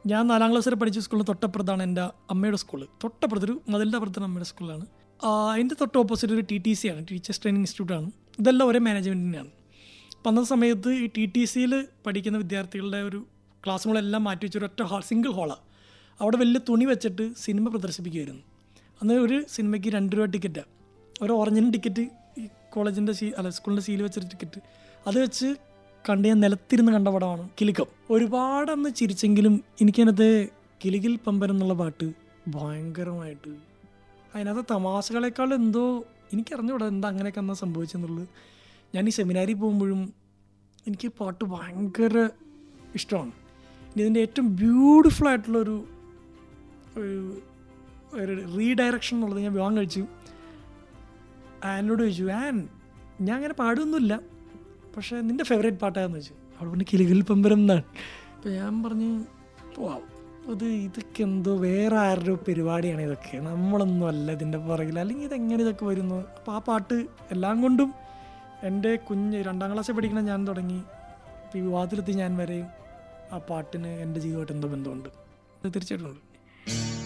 ഞാൻ നാലാം ക്ലാസ് വരെ പഠിച്ച സ്കൂളിൽ തൊട്ടപ്പുറത്താണ് എൻ്റെ അമ്മയുടെ സ്കൂള് തൊട്ടപ്പുറത്ത് ഒരു മതിലിൻ്റെ അപ്പുറത്താണ് അമ്മയുടെ സ്കൂളാണ് ആ, അതിൻ്റെ തൊട്ട് ഓപ്പോസിറ്റ് ഒരു ടി ടി സി ആണ് ടീച്ചേഴ്സ് ട്രെയിനിങ് ഇൻസ്റ്റിറ്റ്യൂട്ടാണ് ഇതെല്ലാം ഒരേ മാനേജ്മെൻറ്റിൻ്റെയാണ് അപ്പം അന്നത്തെ സമയത്ത് ഈ ടി ടി സിയിൽ പഠിക്കുന്ന വിദ്യാർത്ഥികളുടെ ഒരു ക്ലാസ്സുകളെല്ലാം മാറ്റി വെച്ച ഒരു ഒറ്റ ഹാൾ സിംഗിൾ ഹാളാണ് അവിടെ വലിയ തുണി വെച്ചിട്ട് സിനിമ പ്രദർശിപ്പിക്കുമായിരുന്നു അന്ന് ഒരു സിനിമയ്ക്ക് രണ്ട് രൂപ ടിക്കറ്റാണ് ഒരു ഓറഞ്ചിന് ടിക്കറ്റ് ഈ കോളേജിൻ്റെ സീ അല്ല സ്കൂളിൻ്റെ സീൽ വെച്ചൊരു ടിക്കറ്റ് അത് വെച്ച് കണ്ട് ഞാൻ നിലത്തിരുന്ന് കണ്ട പടമാണ് കിലുക്കം ഒരുപാട് അന്ന് ചിരിച്ചെങ്കിലും എനിക്കതിനകത്ത് കിലുകിൽ പമ്പരം എന്നുള്ള പാട്ട് ഭയങ്കരമായിട്ട് അതിനകത്ത് തമാശകളെക്കാൾ എന്തോ എനിക്കറിഞ്ഞൂടാ എന്താ അങ്ങനെയൊക്കെ എന്നാ സംഭവിച്ചെന്നുള്ളത് ഞാൻ ഈ സെമിനാരിൽ പോകുമ്പോഴും എനിക്ക് പാട്ട് ഭയങ്കര ഇഷ്ടമാണ് ഇനി ഇതിൻ്റെ ഏറ്റവും ബ്യൂട്ടിഫുൾ ആയിട്ടുള്ളൊരു ഒരു ഒരു റീഡയറക്ഷൻ എന്നുള്ളത് ഞാൻ വിവാഹം കഴിച്ചു ആനോട് ചോദിച്ചു ആൻ ഞാൻ അങ്ങനെ പാടുമൊന്നുമില്ല പക്ഷേ നിൻ്റെ ഫേവറേറ്റ് പാട്ടാന്ന് ചോദിച്ചു അവൾ പറഞ്ഞു കിലുകിൽ പമ്പരം എന്നാണ് അപ്പോൾ ഞാൻ പറഞ്ഞു പോവാം അത് ഇതൊക്കെ എന്തോ വേറെ ആരുടെ പരിപാടിയാണ് ഇതൊക്കെ നമ്മളൊന്നും അല്ല ഇതിൻ്റെ പുറകിൽ അല്ലെങ്കിൽ ഇതെങ്ങനെ ഇതൊക്കെ വരുന്നു അപ്പോൾ ആ പാട്ട് എല്ലാം കൊണ്ടും എൻ്റെ കുഞ്ഞ് രണ്ടാം ക്ലാസ്സിൽ പഠിക്കണ ഞാൻ തുടങ്ങി ഇപ്പോൾ ഈ വിവാഹത്തിലെത്തി ഞാൻ വരെയും ആ പാട്ടിന് എൻ്റെ ജീവിതമായിട്ട് എന്തോ ബന്ധമുണ്ട് അത് തീർച്ചയായിട്ടും ഉണ്ട്